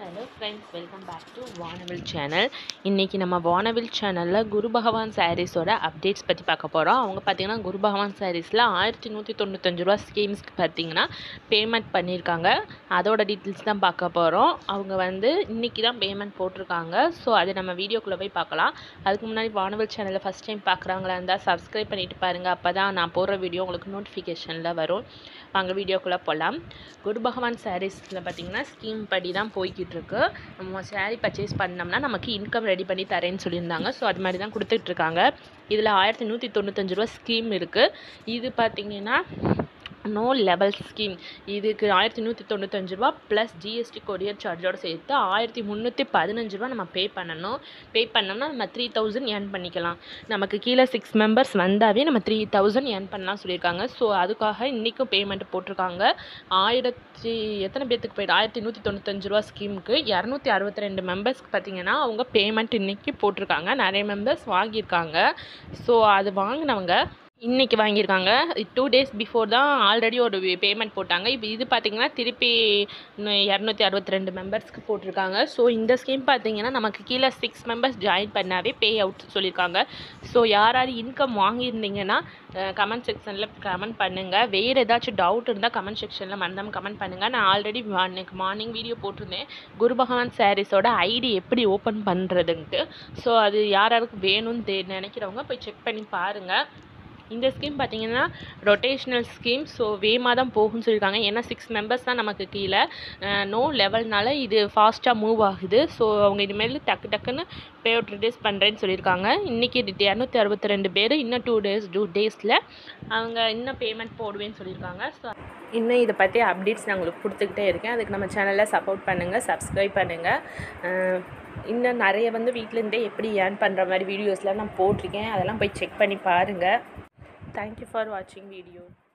hello friends welcome back to Vaanavil channel இன்றைக்கி நம்ம வானவில் சேனலில் குரு பகவான் சாரீஸோட அப்டேட்ஸ் பற்றி பார்க்க போகிறோம் அவங்க பார்த்தீங்கன்னா குரு பகவான் சாரீஸில் ஆயிரத்தி நூற்றி தொண்ணூத்தஞ்சு ரூபா ஸ்கீம்ஸ்க்கு பார்த்தீங்கன்னா பேமெண்ட் பண்ணியிருக்காங்க அதோட டீட்டெயில்ஸ் தான் பார்க்க போகிறோம் அவங்க வந்து இன்றைக்கி தான் பேமெண்ட் போட்டிருக்காங்க ஸோ அதை நம்ம வீடியோக்குள்ளே போய் பார்க்கலாம் அதுக்கு முன்னாடி வானவில் சேனலை ஃபஸ்ட் டைம் பார்க்குறாங்களா இருந்தால் சப்ஸ்கிரைப் பண்ணிட்டு பாருங்கள் அப்போ தான் நான் போடுற வீடியோ உங்களுக்கு நோட்டிஃபிகேஷனில் வரும் வாங்க வீடியோக்குள்ளே போகலாம் குரு பகவான் சாரீஸில் பார்த்தீங்கன்னா ஸ்கீம் படி தான் போய்கிட்டு இருக்கு நம்ம சாரீ பர்ச்சேஸ் பண்ணோம்னா நமக்கு இன்கம் ரெடி பண்ணி தரேன்னு சொல்லியிருந்தாங்க ஸோ அது மாதிரி தான் கொடுத்துட்ருக்காங்க இதில் ஆயிரத்தி நூற்றி தொண்ணூத்தஞ்சு ரூபா ஸ்கீம் இருக்குது இது பார்த்தீங்கன்னா நோ லெவல் ஸ்கீம் இதுக்கு ஆயிரத்தி நூற்றி தொண்ணூத்தஞ்சு ரூபா ப்ளஸ் ஜிஎஸ்டி கொரியர் சார்ஜோடு சேர்த்து ஆயிரத்தி முந்நூற்றி பதினஞ்சு ரூபா நம்ம பே பண்ணணும் பே பண்ணோம்னா நம்ம த்ரீ தௌசண்ட் ஏர்ன் பண்ணிக்கலாம் நமக்கு கீழே சிக்ஸ் மெம்பர்ஸ் வந்தாவே நம்ம த்ரீ தௌசண்ட் ஏர்ன் பண்ணலாம் சொல்லியிருக்காங்க ஸோ அதுக்காக இன்றைக்கும் பேமெண்ட் போட்டிருக்காங்க ஆயிரத்தி எத்தனை பேர்த்துக்கு போயிட்டு ஆயிரத்தி நூற்றி தொண்ணூத்தஞ்சு ரூபா ஸ்கீமுக்கு இரநூத்தி அறுபத்தி ரெண்டு மெம்பர்ஸ்க்கு பார்த்தீங்கன்னா அவங்க பேமெண்ட் இன்றைக்கி போட்டிருக்காங்க நிறைய மெம்பர்ஸ் வாங்கியிருக்காங்க ஸோ அது வாங்கினவங்க இன்றைக்கி வாங்கியிருக்காங்க டூ டேஸ் பிஃபோர் தான் ஆல்ரெடி ஒரு பேமெண்ட் போட்டாங்க இப்போ இது பார்த்திங்கன்னா திருப்பி இரநூத்தி அறுபத்தி ரெண்டு மெம்பர்ஸ்க்கு போட்டிருக்காங்க ஸோ இந்த ஸ்கீம் பார்த்தீங்கன்னா நமக்கு கீழே சிக்ஸ் மெம்பர்ஸ் ஜாயின் பண்ணாவே பே அவுட் சொல்லியிருக்காங்க ஸோ யார் யார் இன்கம் வாங்கியிருந்தீங்கன்னா கமெண்ட் செக்ஷனில் கமெண்ட் பண்ணுங்கள் வேறு ஏதாச்சும் டவுட் இருந்தால் கமெண்ட் செக்ஷனில் மறந்தாமல் கமெண்ட் பண்ணுங்கள் நான் ஆல்ரெடி அன்னைக்கு மார்னிங் வீடியோ போட்டிருந்தேன் குரு பகவான் சாரீஸோட ஐடி எப்படி ஓப்பன் பண்ணுறதுன்ட்டு ஸோ அது யார் யாருக்கு வேணும்னு தெ நினைக்கிறவங்க போய் செக் பண்ணி பாருங்கள் இந்த ஸ்கீம் பார்த்தீங்கன்னா ரொட்டேஷ்னல் ஸ்கீம் ஸோ வேமாக தான் போகும்னு சொல்லியிருக்காங்க ஏன்னா சிக்ஸ் மெம்பர்ஸ் தான் நமக்கு கீழே நோ லெவல்னால இது ஃபாஸ்ட்டாக மூவ் ஆகுது ஸோ அவங்க இனிமேல் டக்கு டக்குன்னு பே அவுட் ரிடியூஸ் பண்ணுறேன்னு சொல்லியிருக்காங்க இன்றைக்கி இரநூத்தி அறுபத்தி ரெண்டு பேர் இன்னும் டூ டேஸ் டூ டேஸில் அவங்க இன்னும் பேமெண்ட் போடுவேன்னு சொல்லியிருக்காங்க ஸோ இன்னும் இதை பற்றி அப்டேட்ஸ் நான் உங்களுக்கு கொடுத்துக்கிட்டே இருக்கேன் அதுக்கு நம்ம சேனலில் சப்போர்ட் பண்ணுங்கள் சப்ஸ்கிரைப் பண்ணுங்கள் இன்னும் நிறைய வந்து வீட்டிலேருந்தே எப்படி ஏர்ன் பண்ணுற மாதிரி வீடியோஸ்லாம் நான் போட்டிருக்கேன் அதெல்லாம் போய் செக் பண்ணி பாருங்கள் தேங்க்யூ ஃபார் வாட்சிங் வீடியோ